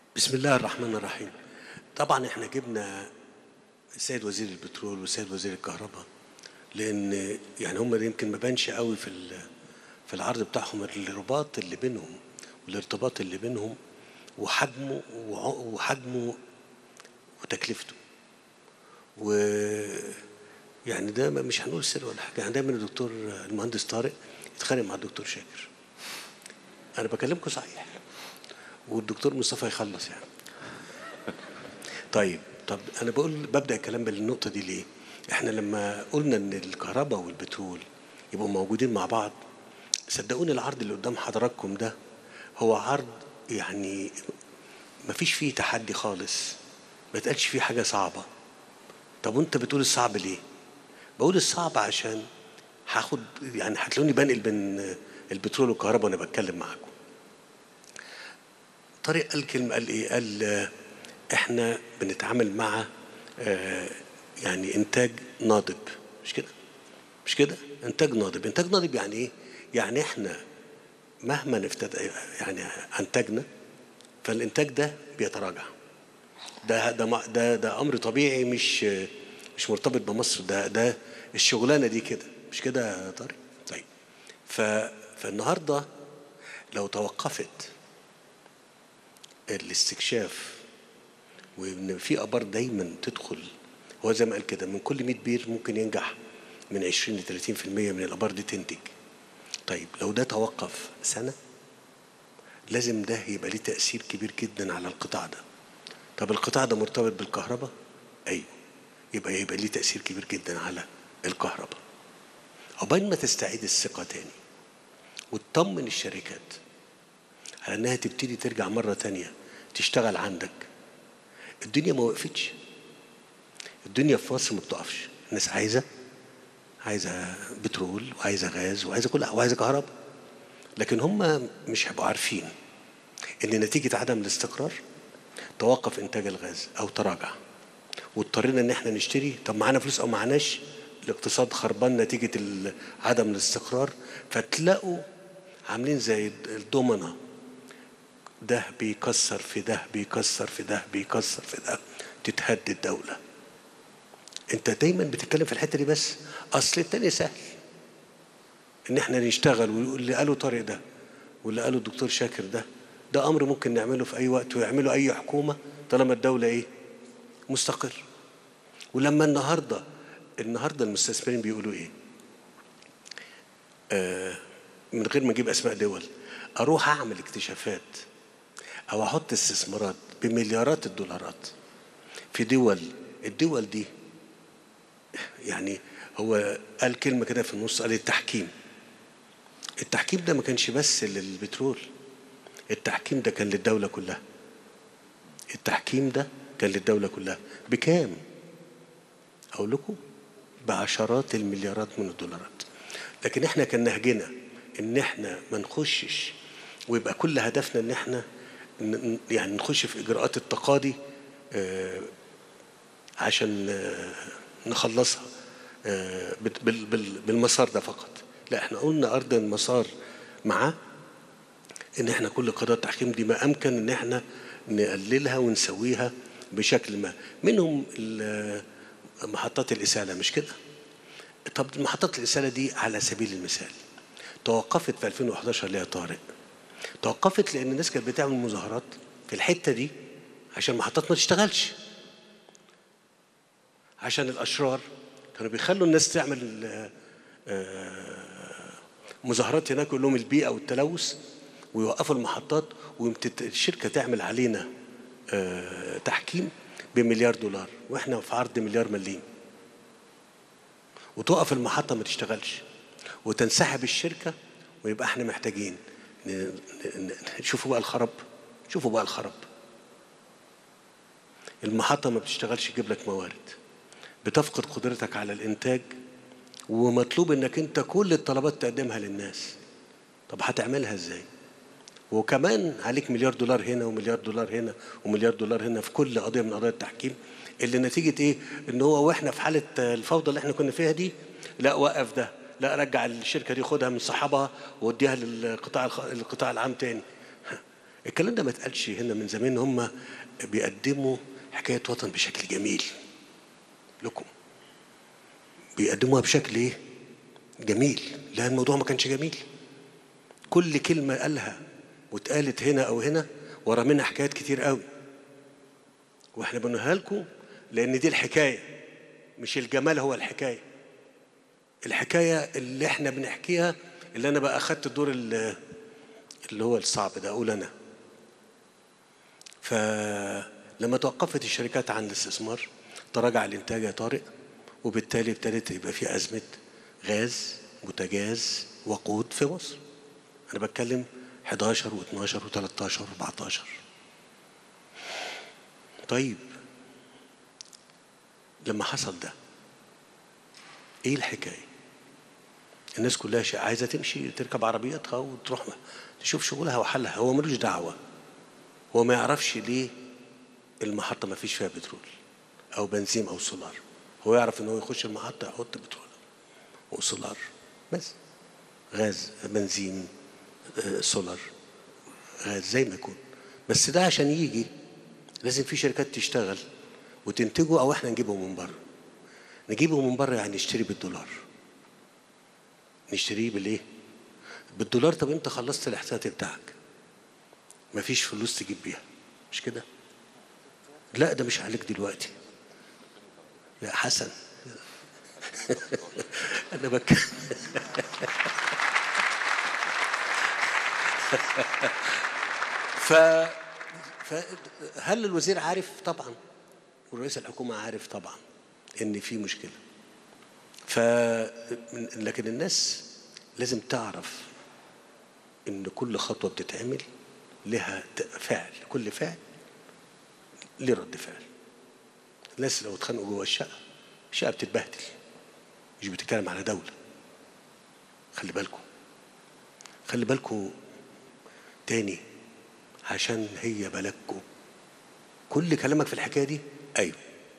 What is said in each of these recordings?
بسم الله الرحمن الرحيم طبعا احنا جبنا السيد وزير البترول والسيد وزير الكهرباء لان يعني هم يمكن ما بانش قوي في ال- في العرض بتاعهم الرباط اللي بينهم والارتباط اللي بينهم وحجمه وع- وحجمه وتكلفته و يعني ده ما- مش هنقول سر ولا حاجه يعني دايما الدكتور المهندس طارق يتخانق مع الدكتور شاكر انا بكلمكم صحيح والدكتور مصطفى يخلص يعني طيب طب انا بقول ببدا الكلام بالنقطه دي ليه احنا لما قلنا ان الكهرباء والبترول يبقوا موجودين مع بعض صدقوني العرض اللي قدام حضراتكم ده هو عرض يعني ما فيش فيه تحدي خالص ما تقالش فيه حاجه صعبه طب وانت بتقول الصعب ليه بقول الصعب عشان هاخد يعني هتلاقوني بنقل بين البترول والكهرباء وانا بتكلم معاكم طارق قال كلمة قال إيه؟ قال آه، إحنا بنتعامل مع آه، يعني إنتاج ناضب مش كده؟ مش كده؟ إنتاج ناضب، إنتاج ناضب يعني إيه؟ يعني إحنا مهما نفتد يعني أنتجنا فالإنتاج ده بيتراجع. ده ده مع- ده ده أمر طبيعي مش مش مرتبط بمصر ده ده الشغلانة دي كده مش كده يا طارق؟ طيب ف فالنهارده لو توقفت الاستكشاف وان في ابار دايما تدخل هو زي ما قال كده من كل 100 بير ممكن ينجح من 20 ل 30% من الابار دي تنتج طيب لو ده توقف سنه لازم ده يبقى ليه تاثير كبير جدا على القطاع ده طب القطاع ده مرتبط بالكهرباء ايوه يبقى يبقى ليه تاثير كبير جدا على الكهرباء عقبال ما تستعيد الثقه تاني وتطمن الشركات على انها تبتدي ترجع مره تانية تشتغل عندك الدنيا ما وقفتش الدنيا في مصر ما بتقفش الناس عايزه عايزه بترول وعايزه غاز وعايزه كل وعايزه كهرباء لكن هم مش هيبقوا عارفين ان نتيجه عدم الاستقرار توقف انتاج الغاز او تراجع واضطرينا ان احنا نشتري طب معانا فلوس او معناش الاقتصاد خربان نتيجه ال- عدم الاستقرار فتلاقوا عاملين زي الضمنه ده بيكسر في ده بيكسر في ده بيكسر في ده تتهد الدولة انت دايما بتتكلم في الحتة دي بس اصل التاني سهل ان احنا نشتغل واللي قاله طارق ده واللي قاله الدكتور شاكر ده ده امر ممكن نعمله في اي وقت ويعمله اي حكومة طالما الدولة ايه مستقر ولما النهاردة النهاردة المستثمرين بيقولوا ايه آه من غير ما اجيب اسماء دول اروح اعمل اكتشافات او احط استثمارات بمليارات الدولارات في دول الدول دي يعني هو قال كلمه كده في النص قال التحكيم التحكيم ده ما كانش بس للبترول التحكيم ده كان للدوله كلها التحكيم ده كان للدوله كلها بكام اقول لكم بعشرات المليارات من الدولارات لكن احنا كان نهجنا ان احنا ما نخشش ويبقى كل هدفنا ان احنا ن- يعني نخش في اجراءات التقاضي آه، عشان آه، نخلصها آه، بال- بال- بال- بالمسار ده فقط لا احنا قلنا ارض المسار معاه ان احنا كل قضايا التحكيم دي ما امكن ان احنا نقللها ونسويها بشكل ما منهم ال- محطات الاساله مش كده طب محطات الاساله دي على سبيل المثال توقفت في 2011 ليه يا طارق توقفت لان الناس كانت بتعمل مظاهرات في الحته دي عشان المحطات ما تشتغلش عشان الاشرار كانوا بيخلوا الناس تعمل آه، آه، مظاهرات هناك يقول لهم البيئه والتلوث ويوقفوا المحطات والشركه تعمل علينا آه، تحكيم بمليار دولار واحنا في عرض مليار مليم وتقف المحطه ما تشتغلش وتنسحب الشركه ويبقى احنا محتاجين ن- ن- ن- شوفوا بقى الخرب شوفوا بقى الخرب المحطه ما بتشتغلش تجيب لك موارد بتفقد قدرتك على الانتاج ومطلوب انك انت كل الطلبات تقدمها للناس طب هتعملها ازاي وكمان عليك مليار دولار هنا ومليار دولار هنا ومليار دولار هنا في كل قضيه من قضايا التحكيم اللي نتيجه ايه ان هو واحنا في حاله الفوضى اللي احنا كنا فيها دي لا وقف ده لا رجع الشركه دي خدها من صاحبها ووديها للقطاع الخ... القطاع العام تاني الكلام ده ما اتقالش هنا من زمان هم بيقدموا حكايه وطن بشكل جميل لكم بيقدموها بشكل ايه جميل لا الموضوع ما كانش جميل كل كلمه قالها واتقالت هنا او هنا ورا منها حكايات كتير قوي واحنا بنقولها لكم لان دي الحكايه مش الجمال هو الحكايه الحكايه اللي احنا بنحكيها اللي انا بقى اخدت الدور اللي اللي هو الصعب ده اقول انا فلما توقفت الشركات عن الاستثمار تراجع الانتاج يا طارق وبالتالي ابتدت يبقى في ازمه غاز بوتاجاز وقود في مصر انا بتكلم 11 و12 و13 و14 طيب لما حصل ده ايه الحكايه الناس كلها شيء عايزه تمشي تركب عربيتها وتروح تشوف شغلها وحلها هو ملوش دعوه هو ما يعرفش ليه المحطه ما فيش فيها بترول او بنزين او سولار هو يعرف ان هو يخش المحطه يحط بترول وسولار بس غاز بنزين آه، سولار غاز زي ما يكون بس ده عشان يجي لازم في شركات تشتغل وتنتجه او احنا نجيبه من بره نجيبه من بره يعني نشتري بالدولار نشتريه بالايه بالدولار طب انت خلصت الاحتياطي بتاعك مفيش فلوس تجيب بيها مش كده لا ده مش عليك دلوقتي يا حسن انا بك ف فهل الوزير عارف طبعا ورئيس الحكومه عارف طبعا ان في مشكله ف لكن الناس لازم تعرف ان كل خطوه بتتعمل لها ت- فعل كل فعل ليه رد فعل الناس لو اتخانقوا جوه الشقه الشقه بتتبهدل مش بتتكلم على دوله خلي بالكم خلي بالكم تاني عشان هي بلدكم كل كلامك في الحكايه دي ايوه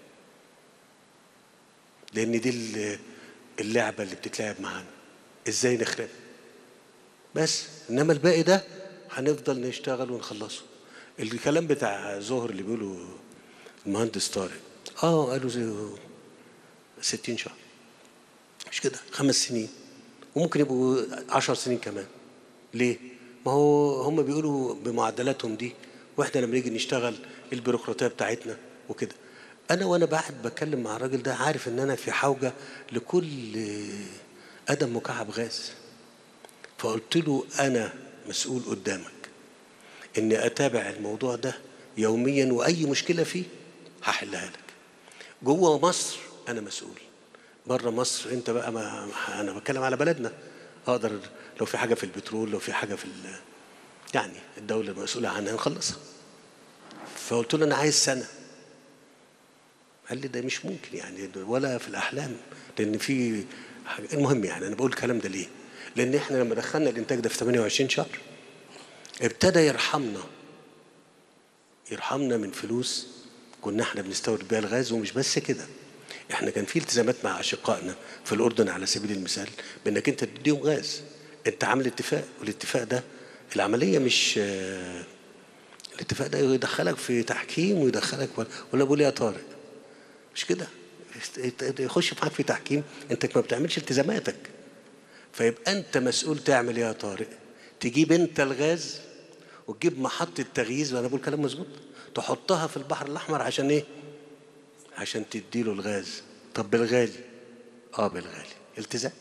لان دي ال- اللعبه اللي بتتلعب معانا ازاي نخرب بس انما الباقي ده هنفضل نشتغل ونخلصه الكلام بتاع زهر اللي بيقوله المهندس طارق اه قالوا زي 60 شهر مش كده خمس سنين وممكن يبقوا عشر سنين كمان ليه ما هو هم بيقولوا بمعدلاتهم دي واحنا لما نيجي نشتغل البيروقراطيه بتاعتنا وكده انا وانا قاعد بتكلم مع الراجل ده عارف ان انا في حوجه لكل قدم مكعب غاز فقلت له انا مسؤول قدامك اني اتابع الموضوع ده يوميا واي مشكله فيه هحلها لك جوه مصر انا مسؤول بره مصر انت بقى ما انا بتكلم على بلدنا اقدر لو في حاجه في البترول لو في حاجه في ال- يعني الدوله المسؤوله عنها نخلصها فقلت له انا عايز سنه قال لي ده مش ممكن يعني ده ولا في الاحلام لان في حاجة المهم يعني انا بقول الكلام ده ليه؟ لان احنا لما دخلنا الانتاج ده في 28 شهر ابتدى يرحمنا يرحمنا من فلوس كنا احنا بنستورد بيها الغاز ومش بس كده احنا كان في التزامات مع اشقائنا في الاردن على سبيل المثال بانك انت تديهم غاز انت عامل اتفاق والاتفاق ده العمليه مش آه، الاتفاق ده يدخلك في تحكيم ويدخلك ولا بقول يا طارق مش كده يخش معاك في تحكيم انت ما بتعملش التزاماتك فيبقى انت مسؤول تعمل ايه يا طارق تجيب انت الغاز وتجيب محطة تغييز وانا بقول كلام مظبوط تحطها في البحر الاحمر عشان ايه عشان تديله الغاز طب بالغالي اه بالغالي التزام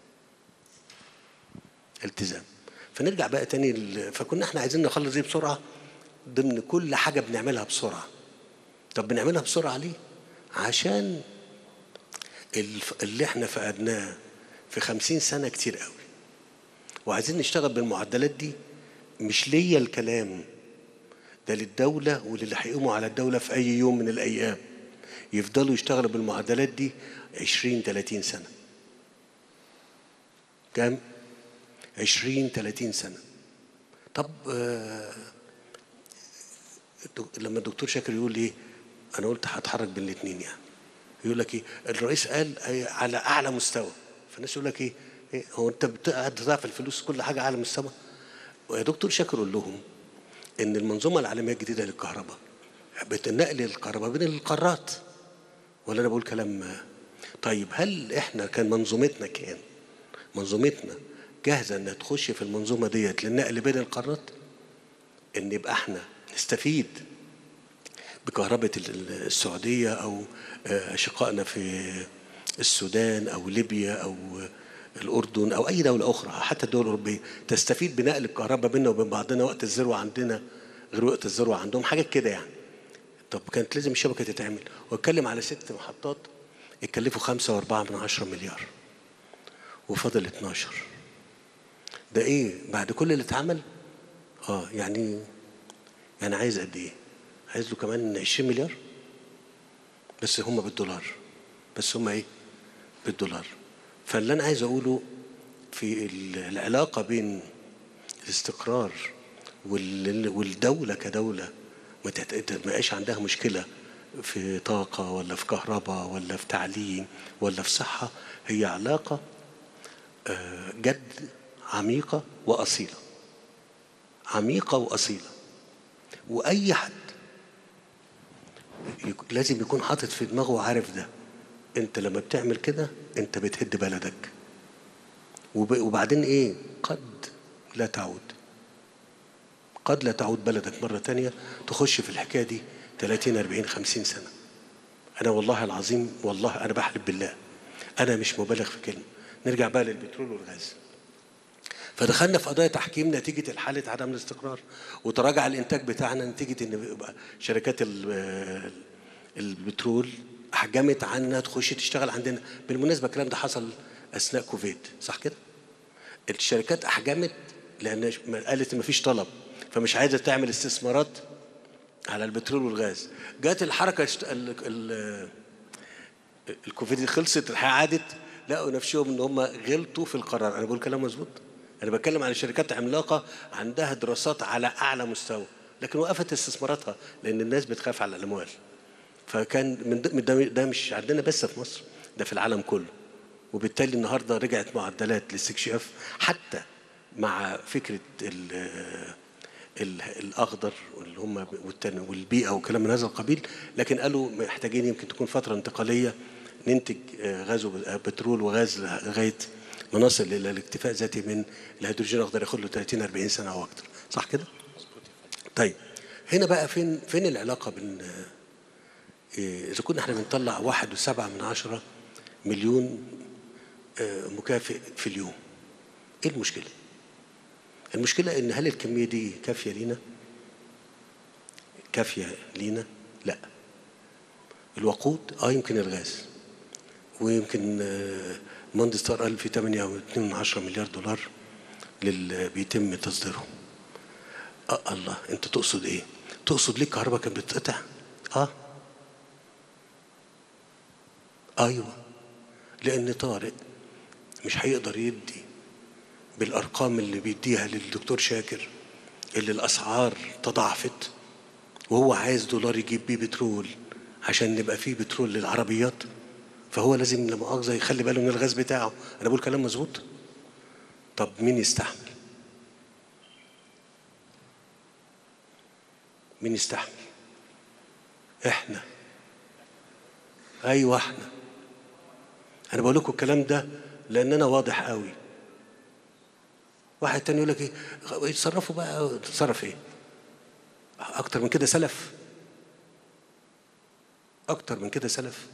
التزام فنرجع بقى تاني ال- فكنا احنا عايزين نخلص دي بسرعة ضمن كل حاجة بنعملها بسرعة طب بنعملها بسرعة ليه عشان الف- اللي احنا فقدناه في خمسين سنة كتير قوي وعايزين نشتغل بالمعدلات دي مش ليا الكلام ده للدولة وللي هيقوموا على الدولة في أي يوم من الأيام يفضلوا يشتغلوا بالمعدلات دي 20 30 سنة كام؟ 20 30 سنة طب آه، الدك- لما الدكتور شاكر يقول ايه انا قلت هتحرك بين الاثنين يعني يقول لك ايه الرئيس قال أي- على اعلى مستوى فالناس يقول لك ايه, إيه هو انت بتقعد تضاعف الفلوس كل حاجه اعلى مستوى ويا دكتور شاكر قول لهم ان المنظومه العالميه الجديده للكهرباء بتنقل الكهرباء بين القارات ولا انا بقول كلام طيب هل احنا كان منظومتنا كان منظومتنا جاهزه انها تخش في المنظومه ديت للنقل بين القارات ان يبقى احنا نستفيد بكهرباء السعوديه او اشقائنا في السودان او ليبيا او الاردن او اي دوله اخرى حتى الدول الاوروبيه تستفيد بنقل الكهرباء بيننا وبين بعضنا وقت الذروه عندنا غير وقت الذروه عندهم حاجات كده يعني طب كانت لازم الشبكه تتعمل واتكلم على ست محطات اتكلفوا خمسة وأربعة من عشرة مليار وفضل 12 ده ايه بعد كل اللي اتعمل اه يعني يعني عايز قد ايه عايز له كمان 20 مليار بس هم بالدولار بس هم ايه بالدولار فاللي انا عايز اقوله في العلاقه بين الاستقرار والدوله كدوله ما تبقاش عندها مشكله في طاقه ولا في كهرباء ولا في تعليم ولا في صحه هي علاقه جد عميقه واصيله عميقه واصيله واي حد لازم يكون حاطط في دماغه وعارف ده انت لما بتعمل كده انت بتهد بلدك وبعدين ايه قد لا تعود قد لا تعود بلدك مرة تانية تخش في الحكاية دي 30 40 50 سنة أنا والله العظيم والله أنا بحلف بالله أنا مش مبالغ في كلمة نرجع بقى للبترول والغاز فدخلنا في قضايا تحكيم نتيجة حالة عدم الاستقرار وتراجع الإنتاج بتاعنا نتيجة إن شركات البترول حجمت عنها تخش تشتغل عندنا بالمناسبة الكلام ده حصل أثناء كوفيد صح كده؟ الشركات أحجمت لأن قالت ما فيش طلب فمش عايزة تعمل استثمارات على البترول والغاز جات الحركة ال ال الكوفيد خلصت الحياة عادت لقوا نفسهم ان هم غلطوا في القرار انا بقول كلام مظبوط انا بتكلم على شركات عملاقه عندها دراسات على اعلى مستوى لكن وقفت استثماراتها لان الناس بتخاف على الاموال فكان من ده, ده مش عندنا بس في مصر ده في العالم كله وبالتالي النهارده رجعت معدلات الاستكشاف حتى مع فكره ال ال الاخضر اللي هم والبيئه وكلام من هذا القبيل لكن قالوا محتاجين يمكن تكون فتره انتقاليه ننتج غاز بترول وغاز لغايه ما نصل الى الاكتفاء الذاتي من الهيدروجين الاخضر ياخد له 30 40 سنه او اكتر صح كده؟ طيب هنا بقى فين فين العلاقه بين اذا كنا احنا بنطلع واحد وسبعة من عشرة مليون مكافئ في اليوم ايه المشكله؟ المشكله ان هل الكميه دي كافيه لينا؟ كافيه لينا؟ لا الوقود اه يمكن الغاز ويمكن مهندس طارق قال في 8.2 مليار دولار للي بيتم تصديرهم آه الله انت تقصد ايه تقصد ليه الكهرباء كانت بتتقطع اه ايوه لان طارق مش هيقدر يدي بالارقام اللي بيديها للدكتور شاكر اللي الاسعار تضاعفت وهو عايز دولار يجيب بيه بترول عشان نبقى فيه بترول للعربيات فهو لازم لا مؤاخذه يخلي باله من الغاز بتاعه انا بقول كلام مظبوط طب مين يستحمل مين يستحمل احنا ايوه احنا انا بقول لكم الكلام ده لان انا واضح قوي واحد تاني يقول لك ايه يتصرفوا بقى تتصرف ايه اكتر من كده سلف اكتر من كده سلف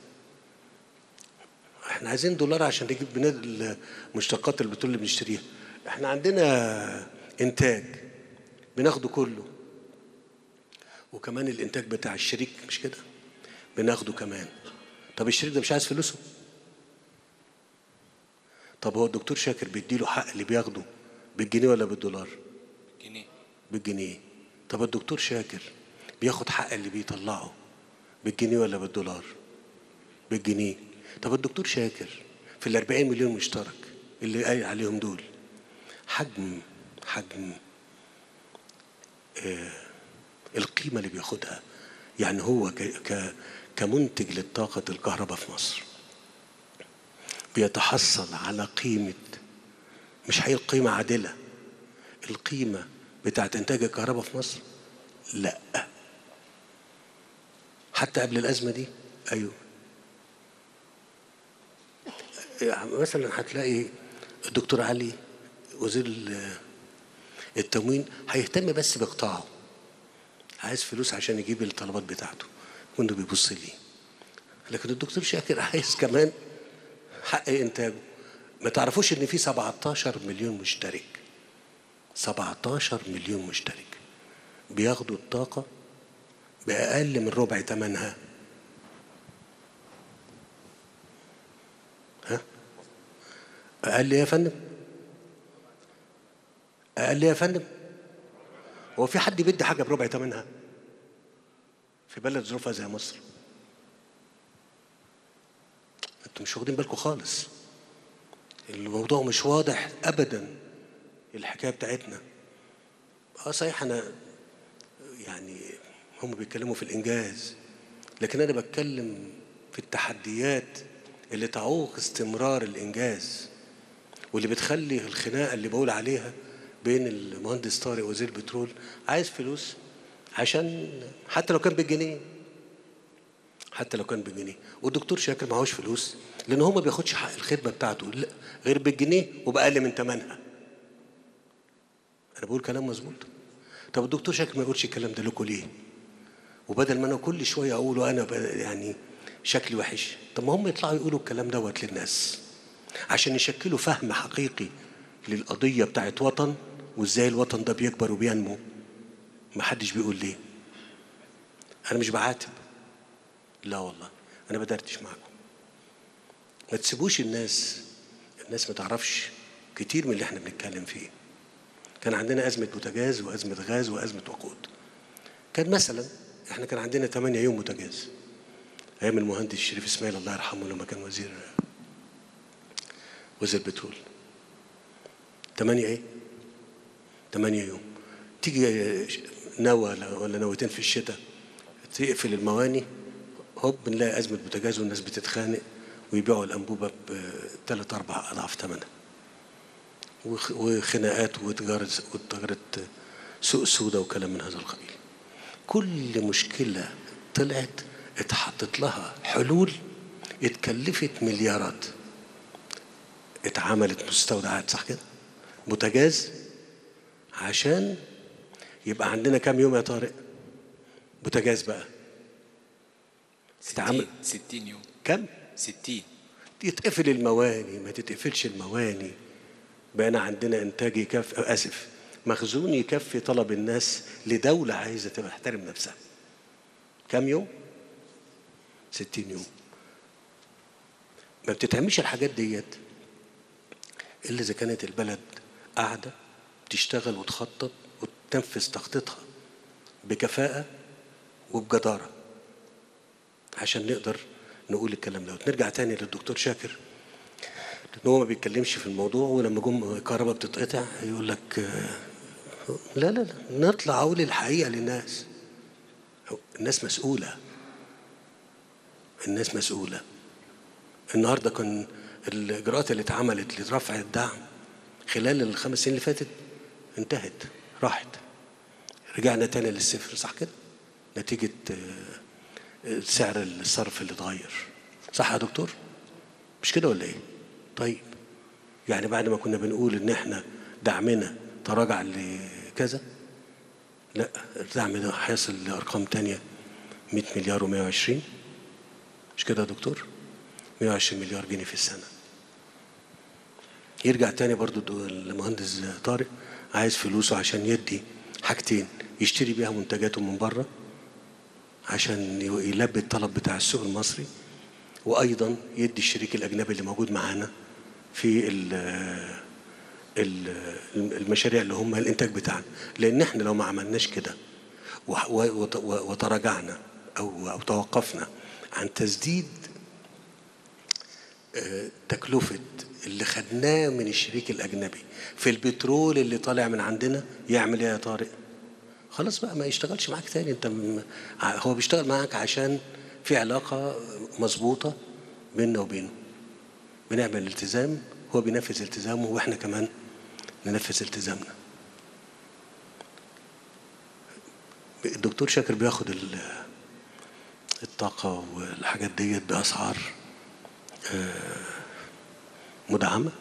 احنا عايزين دولار عشان نجيب بناد مشتقات البترول اللي بنشتريها احنا عندنا انتاج بناخده كله وكمان الانتاج بتاع الشريك مش كده بناخده كمان طب الشريك ده مش عايز فلوسه طب هو الدكتور شاكر بيديله حق اللي بياخده بالجنيه ولا بالدولار جنيه بالجنيه طب الدكتور شاكر بياخد حق اللي بيطلعه بالجنيه ولا بالدولار بالجنيه طب الدكتور شاكر في ال 40 مليون مشترك اللي قايل عليهم دول حجم حجم آه القيمة اللي بياخدها يعني هو ك ك كمنتج للطاقة الكهرباء في مصر بيتحصل على قيمة مش هي القيمة عادلة القيمة بتاعت إنتاج الكهرباء في مصر لا حتى قبل الازمه دي ايوه يعني مثلا هتلاقي الدكتور علي وزير ال- التموين هيهتم بس بقطاعه عايز فلوس عشان يجيب الطلبات بتاعته كله بيبص لي لكن الدكتور شاكر عايز كمان حق انتاجه ما تعرفوش ان في 17 مليون مشترك 17 مليون مشترك بياخدوا الطاقة بأقل من ربع ثمنها ها أقل إيه يا فندم أقل إيه يا فندم هو في حد بيدي حاجة بربع ثمنها في بلد ظروفها زي مصر انتوا مش واخدين بالكم خالص الموضوع مش واضح ابدا الحكايه بتاعتنا اه صحيح انا يعني هم بيتكلموا في الانجاز لكن انا بتكلم في التحديات اللي تعوق استمرار الانجاز واللي بتخلي الخناقه اللي بقول عليها بين المهندس طارق وزير البترول عايز فلوس عشان حتى لو كان بالجنيه حتى لو كان بالجنيه والدكتور شاكر معهوش فلوس لان هو ما بياخدش حق الخدمه بتاعته لا غير بالجنيه وباقل من ثمنها انا بقول كلام مظبوط طب الدكتور شاكر ما يقولش الكلام ده لكم ليه وبدل ما انا كل شويه اقوله انا ب- يعني شكلي وحش طب ما هم يطلعوا يقولوا الكلام دوت للناس عشان يشكلوا فهم حقيقي للقضيه بتاعت وطن وازاي الوطن ده بيكبر وبينمو ما حدش بيقول ليه انا مش بعاتب لا والله انا بدردش معاكم ما تسيبوش الناس الناس ما تعرفش كتير من اللي احنا بنتكلم فيه كان عندنا أزمة بوتاجاز وأزمة غاز وأزمة وقود كان مثلا احنا كان عندنا 8 يوم بوتاجاز أيام المهندس شريف إسماعيل الله يرحمه لما كان وزير وزير بترول 8 إيه؟ 8 يوم تيجي نوى ولا نوتين في الشتاء تقفل المواني هوب بنلاقي أزمة بوتاجاز والناس بتتخانق ويبيعوا الأنبوبة بثلاث أربع أضعاف ثمنها وخ- وخناقات وتجارة وتجارة سوق سوداء وكلام من هذا القبيل كل مشكلة طلعت اتحطت لها حلول اتكلفت مليارات اتعملت مستودعات صح كده بوتاجاز عشان يبقى عندنا كام يوم يا طارق بوتاجاز بقى اتعمل 60 60 يوم كم 60 يتقفل المواني ما تتقفلش المواني بقينا عندنا انتاج يكفي اسف مخزون يكفي طلب الناس لدولة عايزة تبقى تحترم نفسها كم يوم 60 يوم ما بتتعملش الحاجات ديت الا اذا كانت البلد قاعدة بتشتغل وتخطط وتنفذ تخطيطها بكفاءة وبجدارة عشان نقدر نقول الكلام دوت نرجع تاني للدكتور شاكر ان هو ما بيتكلمش في الموضوع ولما جم الكهرباء بتتقطع يقول لك آه، لا لا لا نطلع اقول الحقيقه للناس الناس مسؤوله الناس مسؤوله النهارده كان الاجراءات اللي اتعملت لرفع الدعم خلال الخمس سنين اللي فاتت انتهت راحت رجعنا تاني للصفر صح كده نتيجه آه، سعر الصرف اللي اتغير صح يا دكتور مش كده ولا ايه طيب يعني بعد ما كنا بنقول ان احنا دعمنا تراجع لكذا لا الدعم ده هيصل لارقام تانية 100 مليار و120 مش كده يا دكتور 120 مليار جنيه في السنه يرجع تاني برضو دو- المهندس طارق عايز فلوسه عشان يدي حاجتين يشتري بيها منتجاته من بره عشان يلبي الطلب بتاع السوق المصري وايضا يدي الشريك الاجنبي اللي موجود معانا في ال- ال- المشاريع اللي هم الانتاج بتاعنا لان احنا لو ما عملناش كده وح- و- وت- و- وتراجعنا او او توقفنا عن تسديد آه، تكلفه اللي خدناه من الشريك الاجنبي في البترول اللي طالع من عندنا يعمل ايه يا طارق؟ خلاص بقى ما يشتغلش معاك تاني انت م... ع- هو بيشتغل معاك عشان في علاقه مظبوطه بيننا وبينه بنعمل التزام هو بينفذ التزامه واحنا كمان ننفذ التزامنا الدكتور شاكر بياخد ال- الطاقة والحاجات ديت بأسعار آه، مدعمة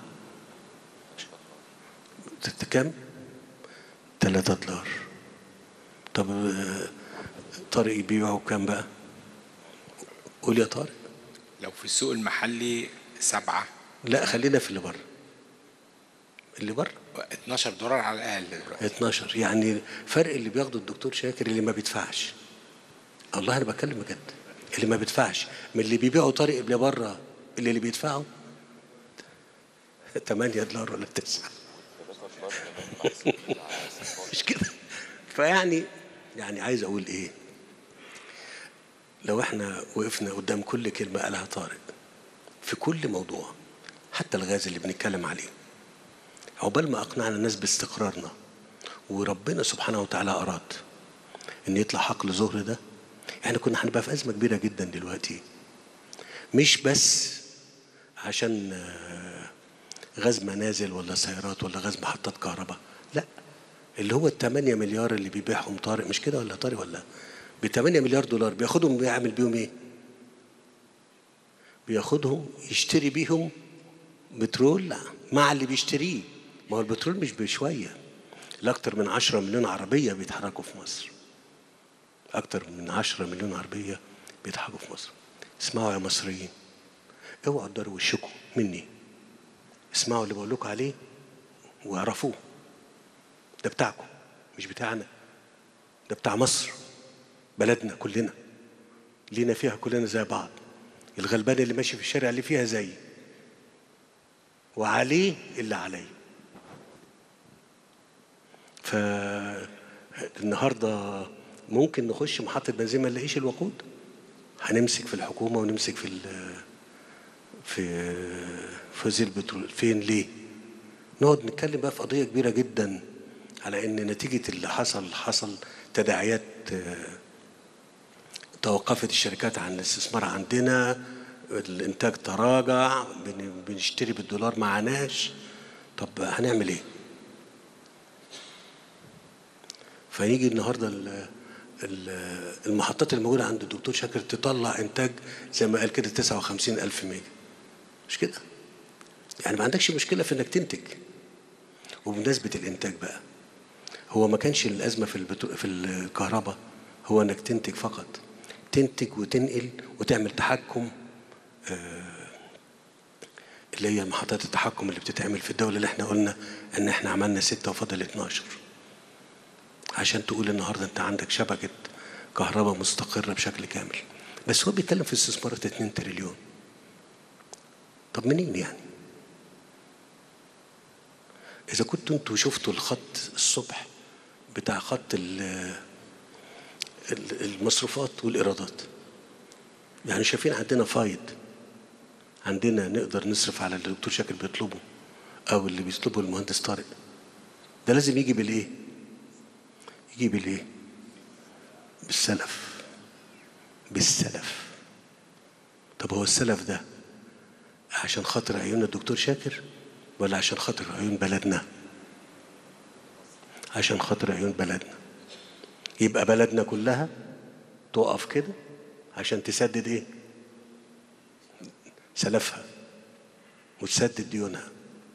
ست كام؟ تلاتة دولار طب آه، طارق يبيعه بكام بقى؟ قول يا طارق لو في السوق المحلي سبعة لا خلينا في اللي بره اللي بره 12 دولار على الأقل دلوقتي 12 يعني فرق اللي بياخده الدكتور شاكر اللي ما بيدفعش الله انا بتكلم بجد اللي ما بيدفعش من اللي بيبيعوا طارق اللي بره اللي اللي بيدفعوا 8 دولار ولا 9 مش كده فيعني يعني عايز اقول ايه لو احنا وقفنا قدام كل كلمه قالها طارق في كل موضوع حتى الغاز اللي بنتكلم عليه عقبال ما اقنعنا الناس باستقرارنا وربنا سبحانه وتعالى اراد ان يطلع حقل زهر ده احنا كنا هنبقى في ازمه كبيره جدا دلوقتي مش بس عشان آه، غاز منازل ولا سيارات ولا غاز محطات كهرباء لا اللي هو ال 8 مليار اللي بيبيعهم طارق مش كده ولا طارق ولا ب 8 مليار دولار بياخدهم بيعمل بيهم ايه؟ بياخدهم يشتري بيهم بترول مع اللي بيشتريه ما هو البترول مش بشويه الاكثر من 10 مليون عربيه بيتحركوا في مصر اكثر من 10 مليون عربيه بيتحركوا في مصر اسمعوا يا مصريين اوعوا تداروا وشكم مني اسمعوا اللي بقول لكم عليه واعرفوه ده بتاعكم مش بتاعنا ده بتاع مصر بلدنا كلنا لينا فيها كلنا زي بعض الغلبان اللي ماشي في الشارع اللي فيها زيي وعليه اللي عليه فالنهارده ممكن نخش محطة بنزين ما نلاقيش الوقود هنمسك في الحكومة ونمسك في ال- في في وزير البترول فين ليه؟ نقعد نتكلم بقى في قضية كبيرة جدا على إن نتيجة اللي حصل حصل تداعيات آه، توقفت الشركات عن الاستثمار عندنا الانتاج تراجع بن- بنشتري بالدولار معناش طب هنعمل ايه فيجي النهارده ال- ال- المحطات الموجوده عند الدكتور شاكر تطلع انتاج زي ما قال كده 59 الف ميجا مش كده يعني ما عندكش مشكله في انك تنتج وبمناسبه الانتاج بقى هو ما كانش الازمه في البترو... في الكهرباء هو انك تنتج فقط تنتج وتنقل وتعمل تحكم آه، اللي هي محطات التحكم اللي بتتعمل في الدوله اللي احنا قلنا ان احنا عملنا ستة وفضل 12 عشان تقول النهارده انت عندك شبكه كهرباء مستقره بشكل كامل بس هو بيتكلم في استثمارات 2 تريليون طب منين يعني إذا كنتوا أنتوا شفتوا الخط الصبح بتاع خط ال- ال- المصروفات والإيرادات يعني شايفين عندنا فايض عندنا نقدر نصرف على اللي الدكتور شاكر بيطلبه أو اللي بيطلبه المهندس طارق ده لازم يجي بالإيه؟ يجي بالإيه؟ بالسلف بالسلف طب هو السلف ده عشان خاطر عيون الدكتور شاكر ولا عشان خاطر عيون بلدنا عشان خاطر عيون بلدنا يبقى بلدنا كلها تقف كده عشان تسدد ايه سلفها وتسدد ديونها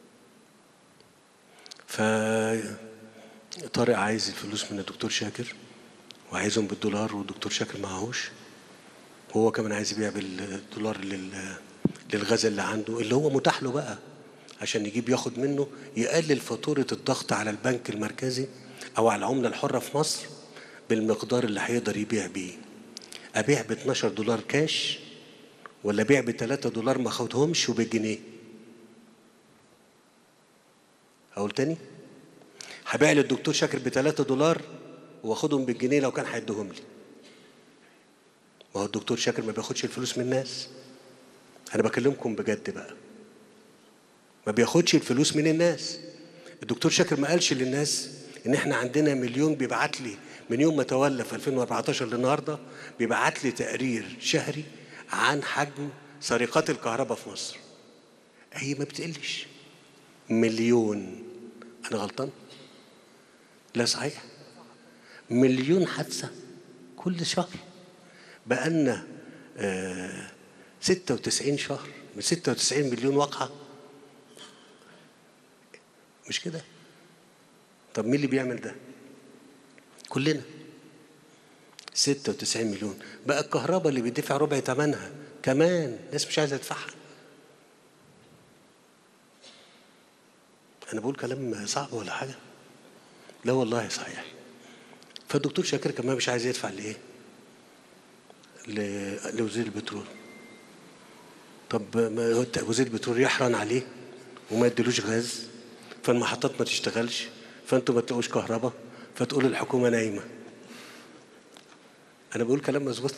ف طارق عايز الفلوس من الدكتور شاكر وعايزهم بالدولار والدكتور شاكر معهوش وهو كمان عايز يبيع بالدولار لل... للغاز اللي عنده اللي هو متاح له بقى عشان يجيب ياخد منه يقلل فاتورة الضغط على البنك المركزي أو على العملة الحرة في مصر بالمقدار اللي هيقدر يبيع بيه أبيع ب 12 دولار كاش ولا أبيع ب 3 دولار ما أخدهمش وبالجنيه أقول تاني هبيع للدكتور شاكر ب 3 دولار واخدهم بالجنيه لو كان هيديهم لي ما هو الدكتور شاكر ما بياخدش الفلوس من الناس انا بكلمكم بجد بقى ما بياخدش الفلوس من الناس الدكتور شاكر ما قالش للناس ان احنا عندنا مليون بيبعت لي من يوم ما تولى في 2014 للنهارده بيبعت لي تقرير شهري عن حجم سرقات الكهرباء في مصر هي ما بتقلش مليون انا غلطان لا صحيح مليون حادثة كل شهر بقالنا آه 96 شهر من 96 مليون وقعة مش كده طب مين اللي بيعمل ده كلنا 96 مليون بقى الكهرباء اللي بيدفع ربع ثمنها كمان ناس مش عايزه تدفعها انا بقول كلام صعب ولا حاجه لا والله صحيح فالدكتور شاكر كمان مش عايز يدفع لايه ل- لوزير البترول طب ما هو وزير البترول يحرن عليه وما يديلوش غاز فالمحطات ما تشتغلش فانتوا ما تلاقوش كهرباء فتقول الحكومه نايمه انا بقول كلام مظبوط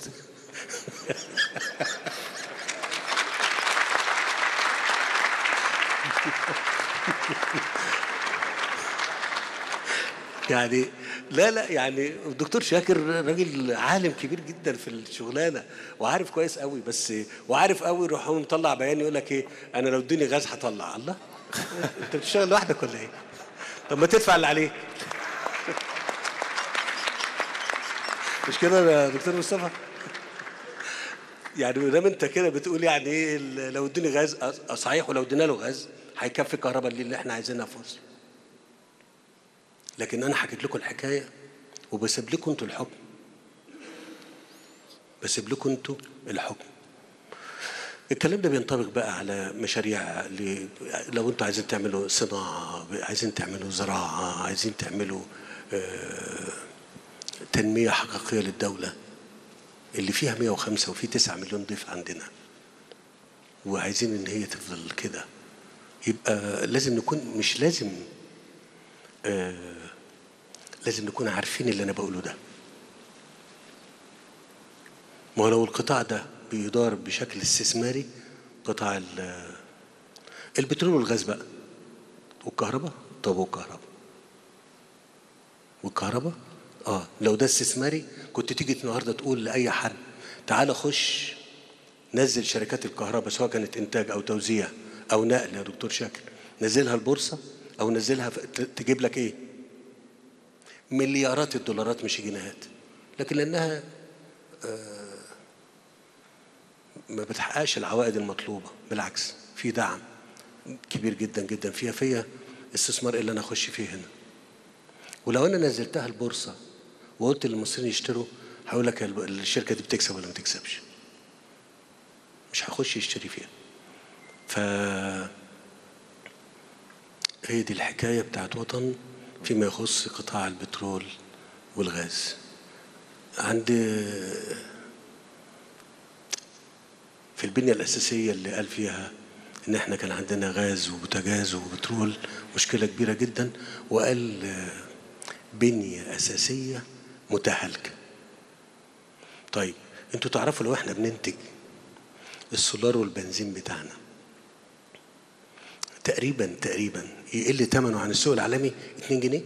يعني لا لا يعني الدكتور شاكر راجل عالم كبير جدا في الشغلانه وعارف كويس قوي بس وعارف قوي يروح هو مطلع بيان يقول لك ايه انا لو ادوني غاز هطلع الله انت بتشتغل لوحدك ولا ايه؟ طب ما تدفع اللي عليك مش كده يا دكتور مصطفى؟ يعني ما دام انت كده بتقول يعني ايه ال- لو ادوني غاز أ- صحيح ولو ادينا له غاز هيكفي الكهرباء اللي, اللي احنا عايزينها في مصر. لكن انا حكيت لكم الحكايه وبسيب لكم انتوا الحكم. بسيب لكم انتوا الحكم. الكلام ده بينطبق بقى على مشاريع ل- لو انتوا عايزين تعملوا صناعه عايزين تعملوا زراعه عايزين تعملوا آه، تنميه حقيقيه للدوله اللي فيها 105 وفي 9 مليون ضيف عندنا وعايزين ان هي تفضل كده يبقى لازم نكون مش لازم آه لازم نكون عارفين اللي انا بقوله ده ما هو لو القطاع ده بيدار بشكل استثماري قطاع ال- البترول والغاز بقى والكهرباء طب والكهرباء والكهرباء اه لو ده استثماري كنت تيجي النهارده تقول لاي حد تعال خش نزل شركات الكهرباء سواء كانت انتاج او توزيع او نقل يا دكتور شاكر نزلها البورصه او نزلها في ت- تجيب لك ايه مليارات الدولارات مش جنيهات لكن لانها آه، ما بتحققش العوائد المطلوبه بالعكس في دعم كبير جدا جدا فيها فيها استثمار اللي انا اخش فيه هنا ولو انا نزلتها البورصه وقلت للمصريين يشتروا هقول لك الب- الشركه دي بتكسب ولا ما بتكسبش مش هخش يشتري فيها ف هي دي الحكايه بتاعت وطن فيما يخص قطاع البترول والغاز عند في البنية الأساسية اللي قال فيها إن إحنا كان عندنا غاز وبوتاجاز وبترول مشكلة كبيرة جدا وقال آه، بنية أساسية متهالكة طيب انتوا تعرفوا لو احنا بننتج السولار والبنزين بتاعنا تقريبا تقريبا يقل ثمنه عن السوق العالمي 2 جنيه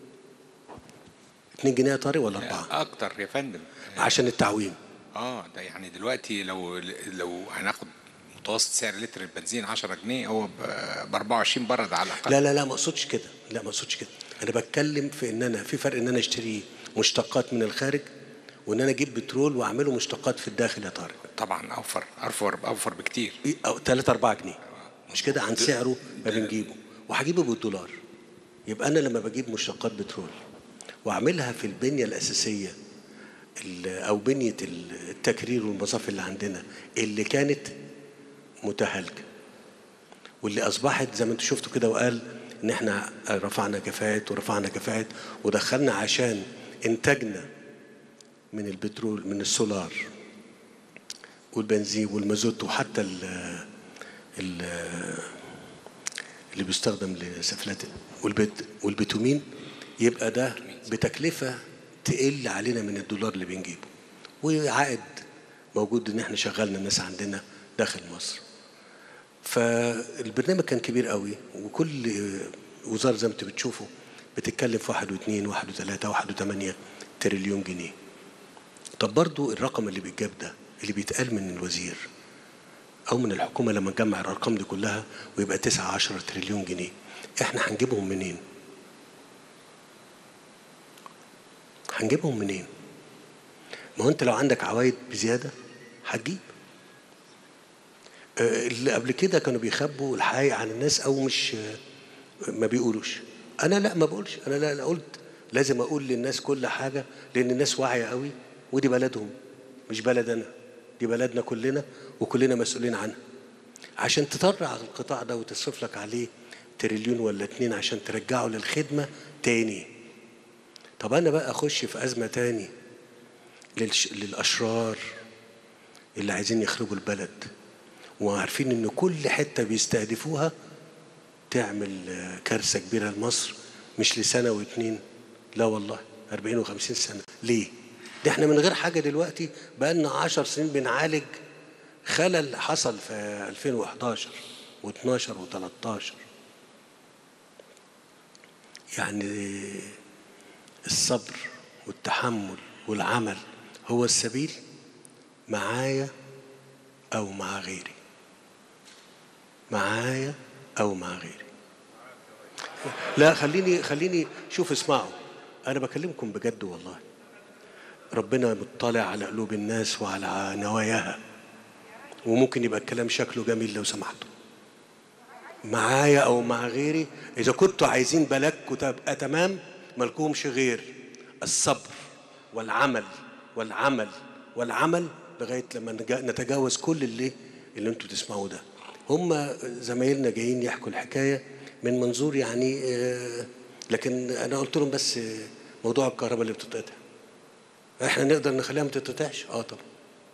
2 جنيه يا طارق ولا 4 اكتر يا فندم عشان التعويم اه ده يعني دلوقتي لو لو هناخد متوسط سعر لتر البنزين 10 جنيه هو ب 24 برد على الاقل لا لا لا ما اقصدش كده لا ما اقصدش كده انا بتكلم في ان انا في فرق ان انا اشتري مشتقات من الخارج وان انا اجيب بترول واعمله مشتقات في الداخل يا طارق طبعا اوفر اوفر اوفر بكتير إيه، او 3 4 جنيه مش كده عن سعره ما بنجيبه وهجيبه بالدولار يبقى انا لما بجيب مشتقات بترول واعملها في البنيه الاساسيه ال- او بنيه ال- التكرير والمصافي اللي عندنا اللي كانت متهالكه واللي اصبحت زي ما انتم شفتوا كده وقال ان احنا رفعنا كفاءات ورفعنا كفاءات ودخلنا عشان انتاجنا من البترول من السولار والبنزين والمازوت وحتى ال ال اللي بيستخدم لسفلات والبت والبتومين يبقى ده بتكلفة تقل علينا من الدولار اللي بنجيبه وعائد موجود ان احنا شغلنا الناس عندنا داخل مصر فالبرنامج كان كبير قوي وكل وزارة زي ما انتوا بتشوفوا بتتكلم في واحد واثنين واحد وثلاثة واحد وثمانية تريليون جنيه طب برضو الرقم اللي بيتجاب ده اللي بيتقال من الوزير او من الحكومه لما نجمع الارقام دي كلها ويبقى 9 10 تريليون جنيه احنا هنجيبهم منين هنجيبهم منين ما هو انت لو عندك عوايد بزياده هتجيب آه، اللي قبل كده كانوا بيخبوا الحقيقه عن الناس او مش آه، ما بيقولوش انا لا ما بقولش انا لا, لا قلت لازم اقول للناس كل حاجه لان الناس واعيه قوي ودي بلدهم مش بلد انا دي بلدنا كلنا وكلنا مسؤولين عنها عشان تطرع القطاع ده وتصرف لك عليه تريليون ولا اتنين عشان ترجعه للخدمه تاني طب انا بقى اخش في ازمه تاني للش... للاشرار اللي عايزين يخربوا البلد وعارفين ان كل حته بيستهدفوها تعمل آه، كارثه كبيره لمصر مش لسنه واتنين لا والله 40 و50 سنه ليه؟ ده احنا من غير حاجه دلوقتي بقى لنا 10 سنين بنعالج خلل حصل في 2011 و12 و13 يعني الصبر والتحمل والعمل هو السبيل معايا او مع غيري معايا او مع غيري لا خليني خليني شوف اسمعوا انا بكلمكم بجد والله ربنا مطلع على قلوب الناس وعلى نواياها وممكن يبقى الكلام شكله جميل لو سمحتوا معايا او مع غيري اذا كنتوا عايزين بلدكم تبقى تمام مالكمش غير الصبر والعمل والعمل والعمل لغايه لما نجا- نتجاوز كل اللي اللي انتوا تسمعوه ده هم زمايلنا جايين يحكوا الحكايه من منظور يعني آه، لكن انا قلت لهم بس آه، موضوع الكهرباء اللي بتتقطع احنا نقدر نخليها ما تتقطعش اه طبعا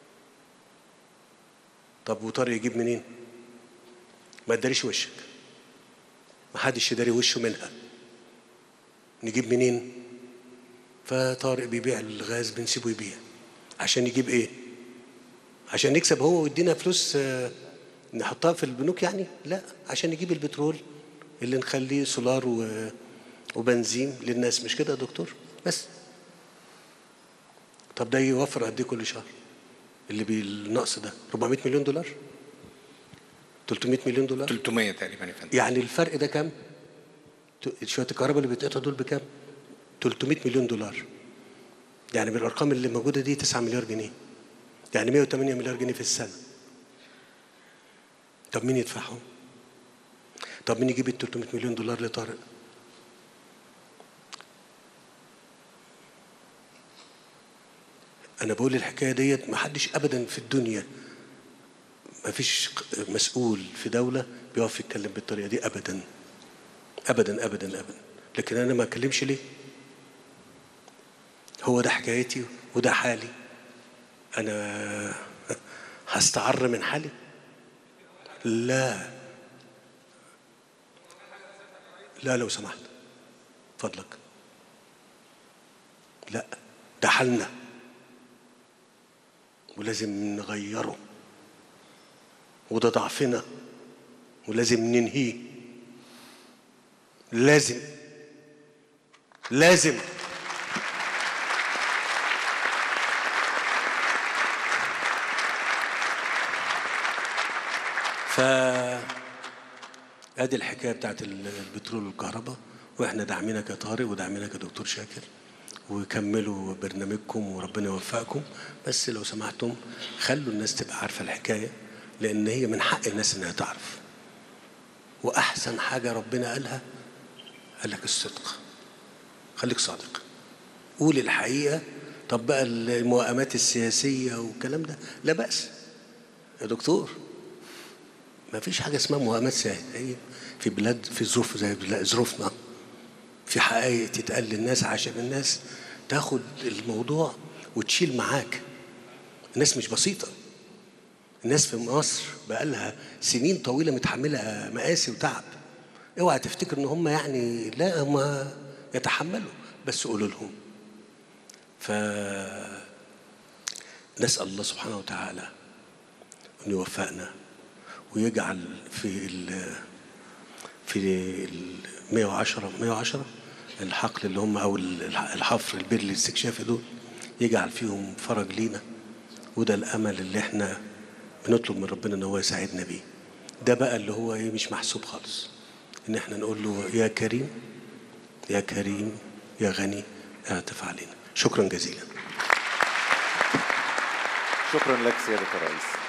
طب وطارق يجيب منين ما تداريش وشك ما حدش يداري وشه منها نجيب منين فطارق بيبيع الغاز بنسيبه يبيع عشان يجيب ايه عشان يكسب هو ويدينا فلوس آه، نحطها في البنوك يعني لا عشان يجيب البترول اللي نخليه سولار و- وبنزين للناس مش كده يا دكتور بس طب ده يوفر قد ايه كل شهر اللي بالنقص ده 400 مليون دولار 300 مليون دولار 300 تقريبا يا فندم يعني الفرق ده كام؟ ت- شويه الكهرباء اللي بيتقطع دول بكام؟ 300 مليون دولار يعني بالارقام اللي موجوده دي 9 مليار جنيه يعني 108 مليار جنيه في السنه طب مين يدفعهم؟ طب مين يجيب ال 300 مليون دولار لطارق؟ انا بقول الحكايه ديت ما حدش ابدا في الدنيا ما فيش مسؤول في دولة بيقف يتكلم بالطريقة دي أبدا أبدا أبدا أبدا لكن أنا ما أتكلمش ليه هو ده حكايتي وده حالي أنا هستعر من حالي لا لا لو سمحت فضلك لا ده حالنا ولازم نغيره وده ضعفنا ولازم ننهيه لازم لازم ف ادي الحكايه بتاعت البترول والكهرباء واحنا داعمينك يا طارق وداعمينك يا دكتور شاكر وكملوا برنامجكم وربنا يوفقكم بس لو سمحتم خلوا الناس تبقى عارفه الحكايه لان هي من حق الناس انها تعرف واحسن حاجه ربنا قالها قال لك الصدق خليك صادق قول الحقيقه طب بقى الموائمات السياسيه والكلام ده لا باس يا دكتور ما فيش حاجه اسمها موائمات سياسيه في بلاد في ظروف زي بلا- ظروفنا في حقائق تتقال للناس عشان الناس تاخد الموضوع وتشيل معاك الناس مش بسيطه الناس في مصر بقالها سنين طويله متحمله مآسي وتعب اوعى تفتكر ان هم يعني لا هم يتحملوا بس قولوا لهم ف نسال الله سبحانه وتعالى ان يوفقنا ويجعل في ال في ال 110 110 الحقل اللي هم او الحفر البر الاستكشافي دول يجعل فيهم فرج لينا وده الامل اللي احنا بنطلب من ربنا ان هو يساعدنا بيه ده بقى اللي هو ايه مش محسوب خالص ان احنا نقول له يا كريم يا كريم يا غني اعطف علينا شكرا جزيلا شكرا لك سيادة الرئيس